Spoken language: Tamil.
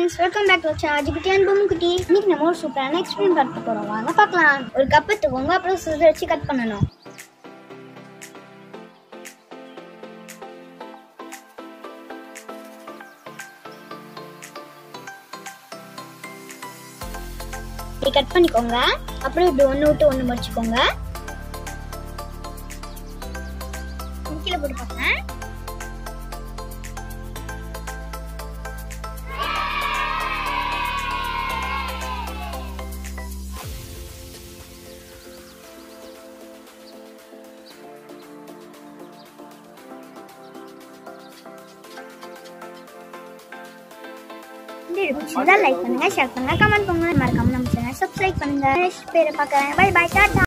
friends welcome back to charge குட்டி அண்ட் பொம்மு குட்டி இன்னைக்கு நம்ம ஒரு சூப்பரான எக்ஸ்பிளைன் பார்க்க போறோம் வாங்க பார்க்கலாம் ஒரு கப் எடுத்துக்கோங்க அப்புறம் சிசர் வச்சு கட் பண்ணணும் இப்படி கட் பண்ணிக்கோங்க அப்புறம் இப்படி ஒன்று விட்டு ஒன்று முடிச்சுக்கோங்க கீழே போட்டு பார்ப்பேன் இந்த வீடியோ பிடிச்சிருந்தா லைக் பண்ணுங்க ஷேர் பண்ணுங்க கமெண்ட் பண்ணுங்க மறக்காம நம்ம சேனல் சப்ஸ்கிரைப் பண்ணுங்க நெக்ஸ்ட் பேரை பார்க்கறேன் பை பை டாடா